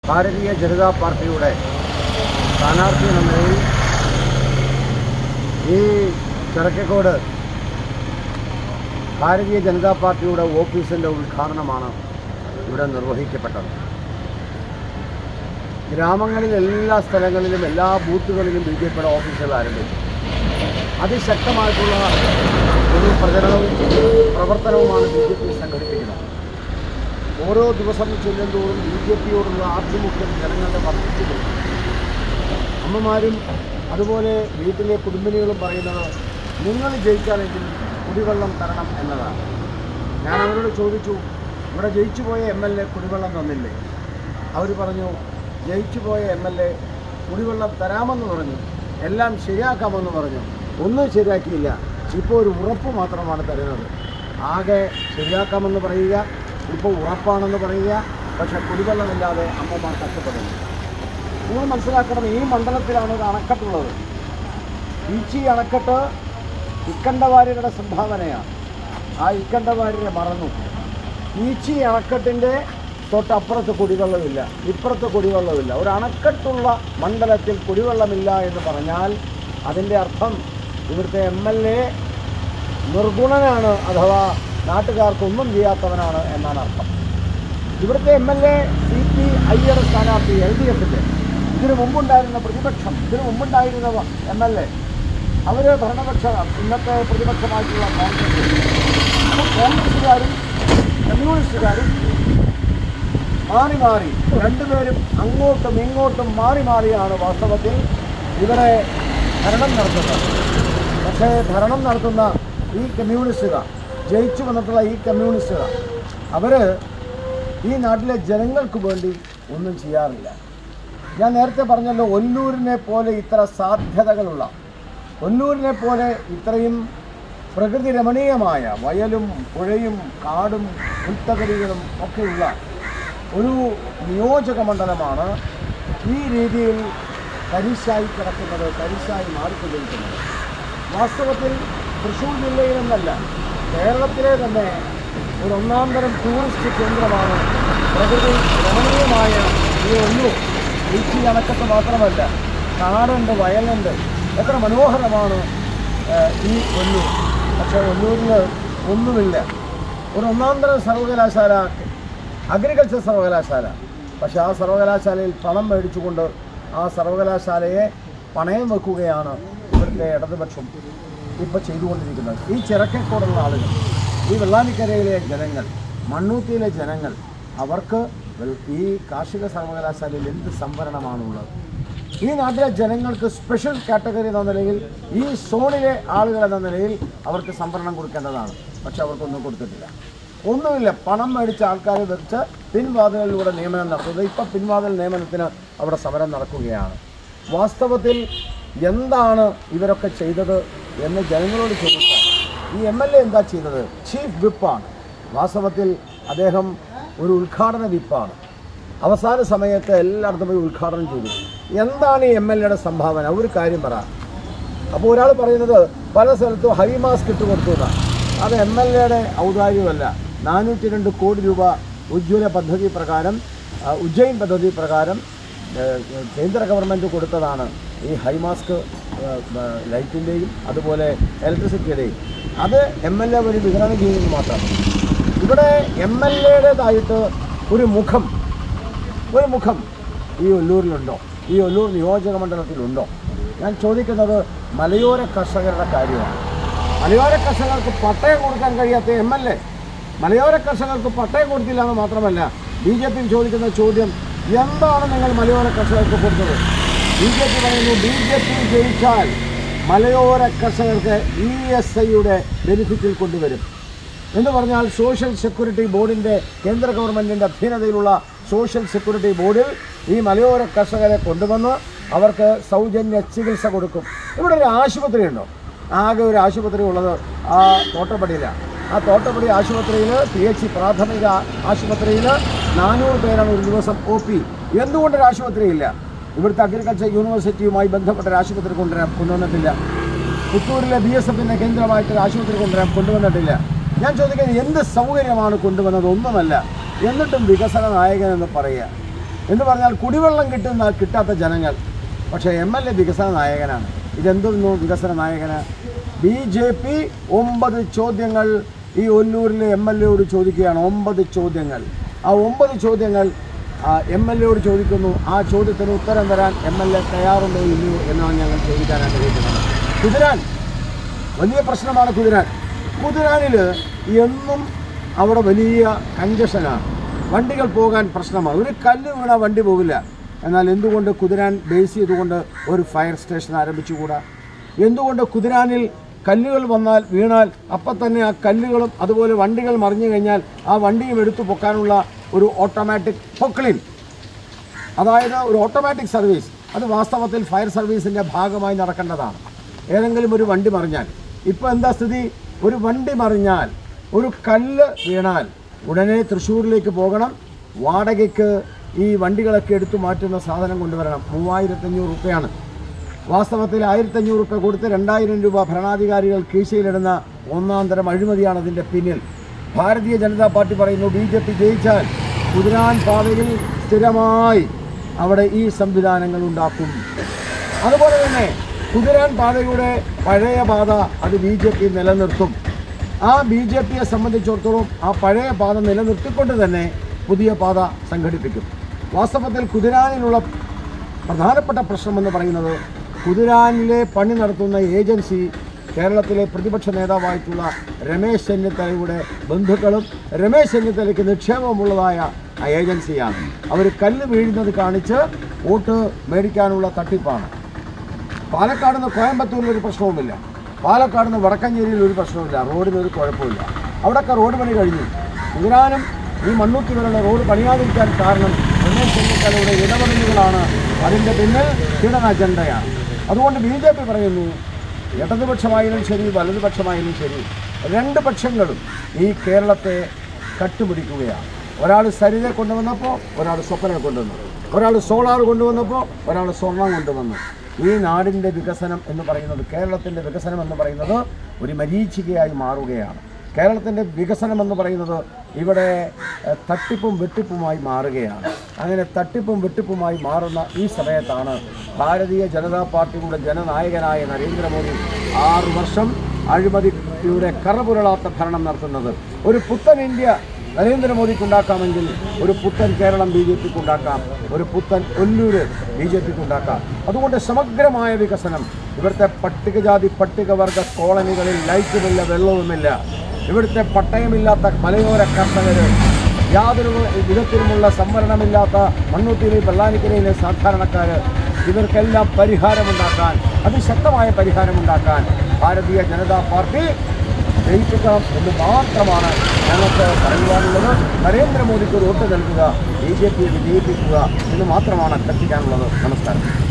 ഭാരതീയ ജനതാ പാർട്ടിയുടെ സ്ഥാനാർത്ഥി എന്ന നിലയിൽ ഈ ചിറക്കക്കോട് ഭാരതീയ ജനതാ പാർട്ടിയുടെ ഓഫീസിൻ്റെ ഉദ്ഘാടനമാണ് ഇവിടെ നിർവഹിക്കപ്പെട്ടത് ഗ്രാമങ്ങളിൽ എല്ലാ സ്ഥലങ്ങളിലും എല്ലാ ബൂത്തുകളിലും ബി ജെ പിയുടെ ഓഫീസുകൾ ആരംഭിച്ചു അതിശക്തമായിട്ടുള്ള ഒരു പ്രചരണവും പ്രവർത്തനവുമാണ് ബി ജെ പി സംഘടിപ്പിക്കുന്നത് ഓരോ ദിവസം ചെല്ലുന്തോറും ബി ജെ പിയോടുള്ള ആഭിമുഖ്യം ജനങ്ങളുടെ വർദ്ധിച്ചു വരുന്നു അമ്മമാരും അതുപോലെ വീട്ടിലെ കുടുംബിനികളും പറയുന്നത് നിങ്ങൾ ജയിക്കാനെങ്കിൽ കുടിവെള്ളം തരണം എന്നതാണ് ഞാൻ അവരോട് ചോദിച്ചു ഇവിടെ ജയിച്ചു പോയ എം എൽ എ കുടിവെള്ളം തന്നില്ലേ അവർ പറഞ്ഞു ജയിച്ചു പോയ എം എൽ എ കുടിവെള്ളം തരാമെന്ന് പറഞ്ഞു എല്ലാം ശരിയാക്കാമെന്ന് പറഞ്ഞു ഒന്നും ശരിയാക്കിയില്ല ഇപ്പോൾ ഒരു ഉറപ്പ് മാത്രമാണ് തരുന്നത് ആകെ ശരിയാക്കാമെന്ന് പറയുക ഇപ്പോൾ ഉറപ്പാണെന്ന് പറയുക പക്ഷേ കുടിവെള്ളമില്ലാതെ അമ്മമാർ കഷ്ടപ്പെടുന്നു നിങ്ങൾ മനസ്സിലാക്കണം ഈ മണ്ഡലത്തിലാണ് ഒരു അണക്കെട്ടുള്ളത് ഈച്ചി അണക്കെട്ട് ഇക്കണ്ടവാര്യരുടെ സംഭാവനയാണ് ആ ഇക്കണ്ടവാര്യരെ മറന്നു ഈച്ചി അണക്കെട്ടിൻ്റെ തൊട്ടപ്പുറത്ത് കുടിവെള്ളമില്ല ഇപ്പുറത്ത് കുടിവെള്ളമില്ല ഒരു അണക്കെട്ടുള്ള മണ്ഡലത്തിൽ കുടിവെള്ളമില്ല എന്ന് പറഞ്ഞാൽ അതിൻ്റെ അർത്ഥം ഇവിടുത്തെ എം എൽ എ നിർഗുണനാണ് അഥവാ നാട്ടുകാർക്കൊന്നും ചെയ്യാത്തവനാണ് എന്നാണ് അർത്ഥം ഇവിടുത്തെ M L A C P ഐയുടെ സ്ഥാനാർത്ഥി എൽ ഡി എഫിൻ്റെ ഇതിനു മുമ്പുണ്ടായിരുന്ന പ്രതിപക്ഷം ഇതിനു മുമ്പുണ്ടായിരുന്ന എം എൽ എ അവർ ഭരണപക്ഷ ഇന്നത്തെ പ്രതിപക്ഷമായിട്ടുള്ള കോൺഗ്രസ് അപ്പോൾ കോൺഗ്രസ്സുകാരും കമ്മ്യൂണിസ്റ്റുകാരും മാറി മാറി രണ്ടുപേരും അങ്ങോട്ടും ഇങ്ങോട്ടും മാറി മാറിയാണ് വാസ്തവത്തിൽ ഇവരെ ഭരണം നടത്തുന്നത് പക്ഷേ ഭരണം നടത്തുന്ന ഈ കമ്മ്യൂണിസ്റ്റുകാർ ജയിച്ചു വന്നിട്ടുള്ള ഈ കമ്മ്യൂണിസ്റ്റുകാർ അവർ ഈ നാട്ടിലെ ജനങ്ങൾക്ക് വേണ്ടി ഒന്നും ചെയ്യാറില്ല ഞാൻ നേരത്തെ പറഞ്ഞല്ലോ ഒല്ലൂരിനെ പോലെ ഇത്ര സാധ്യതകളുള്ള ഒല്ലൂരിനെ പോലെ ഇത്രയും പ്രകൃതി രമണീയമായ വയലും പുഴയും കാടും പുൽത്തകരികളും ഒക്കെയുള്ള ഒരു നിയോജക മണ്ഡലമാണ് ഈ രീതിയിൽ തരിശായി കിടക്കുന്നത് തരിശായി മാറിക്കൊണ്ടിരിക്കുന്നത് വാസ്തവത്തിൽ തൃശ്ശൂർ ജില്ലയിൽ നിന്നല്ല കേരളത്തിലെ തന്നെ ഒരു ഒന്നാം തരം ടൂറിസ്റ്റ് കേന്ദ്രമാണ് പ്രകൃതി രമണീയമായ ഈ ഒല്ലൂർ ബീച്ചി അണക്കെട്ട് മാത്രമല്ല കാടുണ്ട് വയലുണ്ട് എത്ര മനോഹരമാണ് ഏഹ്, ഈ ഒല്ലൂർ പക്ഷേ ഒല്ലൂരിൽ ഒന്നുമില്ല ഒരു ഒന്നാം തരം സർവകലാശാല അഗ്രികൾച്ചർ സർവകലാശാല പക്ഷേ ആ സർവകലാശാലയിൽ പണം മേടിച്ചുകൊണ്ട് ആ സർവകലാശാലയെ പണയം വെക്കുകയാണ് ഇവിടുത്തെ ഇടതുപക്ഷം ഇപ്പോൾ ചെയ്തുകൊണ്ടിരിക്കുന്നത് ഈ ചിറക്കക്കോടുള്ള ആളുകൾ ഈ വെള്ളാനിക്കരയിലെ ജനങ്ങൾ മണ്ണൂത്തിയിലെ ജനങ്ങൾ അവർക്ക് വെൽ- ഈ കാർഷിക സർവകലാശാലയിൽ എന്ത് സംവരണമാണുള്ളത് ഈ നാട്ടിലെ ജനങ്ങൾക്ക് സ്പെഷ്യൽ കാറ്റഗറി എന്ന നിലയിൽ ഈ സോണിലെ ആളുകൾ എന്ന നിലയിൽ അവർക്ക് സംവരണം കൊടുക്കേണ്ടതാണ് പക്ഷെ അവർക്കൊന്നും കൊടുത്തിട്ടില്ല ഒന്നുമില്ല പണം മേടിച്ച ആൾക്കാരെ വെച്ച് പിൻവാതിലിലൂടെ നിയമനം നടത്തുന്നത് ഇപ്പം പിൻവാതിൽ നിയമനത്തിന് അവിടെ സമരം നടക്കുകയാണ് വാസ്തവത്തിൽ എന്താണ് ഇവരൊക്കെ ചെയ്തത് എന്ന് ജനങ്ങളോട് ചോദിച്ചാൽ ഈ എം എൽ എ എന്താ ചെയ്തത് ചീഫ് വിപ്പാണ് വാസ്തവത്തിൽ അദ്ദേഹം ഒരു ഉദ്ഘാടന വിപ്പാണ് അവസാന സമയത്ത് എല്ലായിടത്തും പോയി ഉദ്ഘാടനം ചെയ്തു എന്താണ് ഈ എം എൽ എയുടെ സംഭാവന ഒരു കാര്യം പറ അപ്പോൾ ഒരാൾ പറയുന്നത് പല സ്ഥലത്തും ഹൈ മാസ്ക് ഇട്ട് കൊടുത്തു എന്നാണ് അത് എം എൽ എയുടെ ഔദാര്യമല്ല നാനൂറ്റി രണ്ട് കോടി രൂപ ഉജ്ജ്വല പദ്ധതി പ്രകാരം ആ, ഉജ്ജയിൻ പദ്ധതി പ്രകാരം ഏ, കേന്ദ്ര ഗവൺമെൻറ് കൊടുത്തതാണ് ഈ ഹൈ മാസ്ക് ലൈറ്റിൻ്റെയും അതുപോലെ ഇലക്ട്രിസിറ്റിയുടെയും അത് എം എൽ എ വഴി വിതരണം ചെയ്യുന്നത് മാത്രം ഇവിടെ എം എൽ എയുടേതായിട്ട് ഒരു മുഖം ഒരു മുഖം ഈ ഒല്ലൂരിലുണ്ടോ ഈ ഒല്ലൂർ നിയോജക മണ്ഡലത്തിലുണ്ടോ ഞാൻ ചോദിക്കുന്നത് മലയോര കർഷകരുടെ കാര്യമാണ് മലയോര കർഷകർക്ക് പട്ടയം കൊടുക്കാൻ കഴിയാത്ത എം എൽ എ മലയോര കർഷകർക്ക് പട്ടയം കൊടുത്തില്ല എന്ന് മാത്രമല്ല ബി ജെ പി ചോദിക്കുന്ന ചോദ്യം എന്താണ് നിങ്ങൾ മലയോര കർഷകർക്ക് കൊടുത്തത് ബി ജെ പി പറയുന്നു ബി ജെ പി ജയിച്ചാൽ മലയോര കർഷകർക്ക് ഇ എസ് ഐയുടെ ബെനിഫിറ്റിൽ കൊണ്ടുവരും എന്ന് പറഞ്ഞാൽ സോഷ്യൽ സെക്യൂരിറ്റി ബോർഡിൻ്റെ കേന്ദ്ര ഗവൺമെൻറ്റിൻ്റെ അധീനതയിലുള്ള സോഷ്യൽ സെക്യൂരിറ്റി ബോർഡിൽ ഈ മലയോര കർഷകരെ കൊണ്ടുവന്ന് അവർക്ക് സൗജന്യ ചികിത്സ കൊടുക്കും ഇവിടെ ഒരു ആശുപത്രി ഉണ്ടോ ആകെ ഒരു ആശുപത്രി ഉള്ളത് ആ തോട്ടപ്പടിയിലാണ് ആ തോട്ടപ്പടി ആശുപത്രിയിൽ പി എച്ച് സി പ്രാഥമിക ആശുപത്രിയിൽ നാനൂറ് പേരാണ് ഒരു ദിവസം ഒ പി എന്തുകൊണ്ടൊരു ആശുപത്രിയില്ല ഇവിടുത്തെ അഗ്രികൾച്ചർ യൂണിവേഴ്സിറ്റിയുമായി ബന്ധപ്പെട്ട ഒരു ആശുപത്രി കൊണ്ടുവരാൻ കൊണ്ടുവന്നിട്ടില്ല പുത്തൂരിലെ ബി എസ് എഫിൻ്റെ കേന്ദ്രമായിട്ട് ഒരു ആശുപത്രി കൊണ്ടുവരാൻ കൊണ്ടുവന്നിട്ടില്ല ഞാൻ ചോദിക്കുന്നത് എന്ത് സൗകര്യമാണ് കൊണ്ടുവന്നത് ഒന്നുമല്ല എന്നിട്ടും വികസന നായകൻ എന്ന് പറയുക എന്ന് പറഞ്ഞാൽ കുടിവെള്ളം കിട്ടുന്ന കിട്ടാത്ത ജനങ്ങൾ പക്ഷേ എം എൽ എ വികസന നായകനാണ് ഇതെന്തൊന്നു വികസന നായകന് ബി ജെ പി ഒമ്പത് ചോദ്യങ്ങൾ ഈ ഒല്ലൂരിലെ എം എൽ എയോട് ചോദിക്കുകയാണ് ഒമ്പത് ചോദ്യങ്ങൾ ആ ഒമ്പത് ചോദ്യങ്ങൾ എം എൽ എയോട് ചോദിക്കുന്നു ആ ചോദ്യത്തിന് ഉത്തരം തരാൻ എം എൽ എ തയ്യാറുണ്ടോ ഇല്ലയോ എന്നാണ് ഞങ്ങൾ ചോദിക്കാൻ ആഗ്രഹിക്കുന്നത് കുതിരാൻ വലിയ പ്രശ്നമാണ് കുതിരാൻ കുതിരാനിൽ എന്നും അവിടെ വലിയ കഞ്ചഷനാണ് വണ്ടികൾ പോകാൻ പ്രശ്നമാണ് ഒരു കല്ല് വീണ വണ്ടി പോകില്ല എന്നാൽ എന്തുകൊണ്ട് കുതിരാൻ ബേസ് ചെയ്തുകൊണ്ട് ഒരു ഫയർ സ്റ്റേഷൻ ആരംഭിച്ചുകൂടാ എന്തുകൊണ്ട് കുതിരാനിൽ കല്ലുകൾ വന്നാൽ വീണാൽ അപ്പം തന്നെ ആ കല്ലുകളും അതുപോലെ വണ്ടികൾ മറിഞ്ഞു കഴിഞ്ഞാൽ ആ വണ്ടിയും എടുത്തു പൊക്കാനുള്ള ഒരു ഓട്ടോമാറ്റിക് പൊക്ലിൻ അതായത് ഒരു ഓട്ടോമാറ്റിക് സർവീസ് അത് വാസ്തവത്തിൽ ഫയർ സർവീസിൻ്റെ ഭാഗമായി നടക്കേണ്ടതാണ് ഏതെങ്കിലും ഒരു വണ്ടി മറിഞ്ഞാൽ ഇപ്പോൾ എന്താ സ്ഥിതി ഒരു വണ്ടി മറിഞ്ഞാൽ ഒരു കല്ല് വീണാൽ ഉടനെ തൃശ്ശൂരിലേക്ക് പോകണം വാടകയ്ക്ക് ഈ വണ്ടികളൊക്കെ എടുത്തു മാറ്റുന്ന സാധനം കൊണ്ടുവരണം മൂവായിരത്തഞ്ഞൂറ് റുപ്യയാണ് വാസ്തവത്തിൽ ആയിരത്തഞ്ഞൂറ് റുപ്യ കൊടുത്ത് രണ്ടായിരം രൂപ ഭരണാധികാരികൾ കീശയിലിടുന്ന ഒന്നാം തരം അഴിമതിയാണ് അതിൻ്റെ പിന്നിൽ ഭാരതീയ ജനതാ പാർട്ടി പറയുന്നു ബി ജെ പി ജയിച്ചാൽ കുതിരാൻ പാതയിൽ സ്ഥിരമായി അവിടെ ഈ സംവിധാനങ്ങൾ ഉണ്ടാക്കും അതുപോലെ തന്നെ കുതിരാൻ പാതയുടെ പഴയ പാത അത് ബി ജെ പി നിലനിർത്തും ആ ബി ജെ പിയെ സംബന്ധിച്ചിടത്തോളം ആ പഴയ പാത നിലനിർത്തിക്കൊണ്ട് തന്നെ പുതിയ പാത സംഘടിപ്പിക്കും വാസ്തവത്തിൽ കുതിരാനിലുള്ള പ്രധാനപ്പെട്ട പ്രശ്നമെന്ന് പറയുന്നത് കുതിരാനിലെ പണി നടത്തുന്ന ഏജൻസി കേരളത്തിലെ പ്രതിപക്ഷ നേതാവായിട്ടുള്ള രമേശ് ചെന്നിത്തലയുടെ ബന്ധുക്കളും രമേശ് ചെന്നിത്തലയ്ക്ക് നിക്ഷേപമുള്ളതായ ആ ഏജൻസിയാണ് അവർ കല്ല് വീഴുന്നത് കാണിച്ച് വോട്ട് മേടിക്കാനുള്ള തട്ടിപ്പാണ് പാലക്കാട് നിന്ന് കോയമ്പത്തൂരിൽ ഒരു പ്രശ്നവുമില്ല പാലക്കാട് നിന്ന് വടക്കഞ്ചേരിയിൽ ഒരു പ്രശ്നവുമില്ല റോഡിന് ഒരു കുഴപ്പമില്ല അവിടെയൊക്കെ റോഡ് പണി കഴിഞ്ഞു കുതിരാനും ഈ മണ്ണൂത്തി വരെയുള്ള റോഡ് പണിയാതിരിക്കാൻ കാരണം രമേശ് ചെന്നിത്തലയുടെ ഇടപെടലുകളാണ് അതിൻ്റെ പിന്നിൽ ഹിഡൻ അജണ്ടയാണ് അതുകൊണ്ട് ബി ജെ പി പറയുന്നു ഇടതുപക്ഷമായാലും ശരി വലതുപക്ഷമായാലും ശരി രണ്ട് പക്ഷങ്ങളും ഈ കേരളത്തെ കട്ടുപിടിക്കുകയാണ് ഒരാൾ സരിത കൊണ്ടുവന്നപ്പോൾ ഒരാൾ സ്വപ്നം കൊണ്ടുവന്നു ഒരാൾ സോളാർ കൊണ്ടുവന്നപ്പോൾ ഒരാൾ സ്വർണം കൊണ്ടുവന്നു ഈ നാടിൻ്റെ വികസനം എന്ന് പറയുന്നത് കേരളത്തിൻ്റെ വികസനം എന്ന് പറയുന്നത് ഒരു മരീചികയായി മാറുകയാണ് കേരളത്തിൻ്റെ വികസനം എന്ന് പറയുന്നത് ഇവിടെ എഹ്, തട്ടിപ്പും വെട്ടിപ്പുമായി മാറുകയാണ് അങ്ങനെ തട്ടിപ്പും വെട്ടിപ്പുമായി മാറുന്ന ഈ സമയത്താണ് ഭാരതീയ ജനതാ പാർട്ടിയുടെ ജനനായകനായ നരേന്ദ്രമോദി ആറു വർഷം അഴിമതിയുടെ കറപുരളാത്ത ഭരണം നടത്തുന്നത് ഒരു പുത്തൻ ഇന്ത്യ നരേന്ദ്രമോദിക്ക് ഉണ്ടാക്കാമെങ്കിൽ ഒരു പുത്തൻ കേരളം ബി ജെ പിക്ക് ഉണ്ടാക്കാം ഒരു പുത്തൻ ഒല്ലൂര് ബി ജെ പിക്ക് ഉണ്ടാക്കാം അതുകൊണ്ട് സമഗ്രമായ വികസനം ഇവിടുത്തെ പട്ടികജാതി പട്ടികവർഗ കോളനികളിൽ ലൈറ്റുമില്ല വെള്ളവുമില്ല ഇവിടുത്തെ പട്ടയമില്ലാത്ത മലയോര കർഷകർ യാതൊരു വിധത്തിലുമുള്ള സംവരണമില്ലാത്ത മണ്ണൂത്തിയിലെ വെള്ളാനിക്കരയിലെ സാധാരണക്കാർ ഇവർക്കെല്ലാം പരിഹാരമുണ്ടാക്കാൻ അതിശക്തമായ പരിഹാരമുണ്ടാക്കാൻ ഭാരതീയ ജനതാ പാർട്ടി ജയിപ്പിക്കണം എന്ന് മാത്രമാണ് ഞങ്ങൾക്ക് പറയുവാനുള്ളത് നരേന്ദ്രമോദിക്ക് ഒരു വോട്ട് നൽകുക ബി ജെ പിയെ വിജയിപ്പിക്കുക എന്ന് മാത്രമാണ് അഭ്യർത്ഥിക്കാനുള്ളത് നമസ്കാരം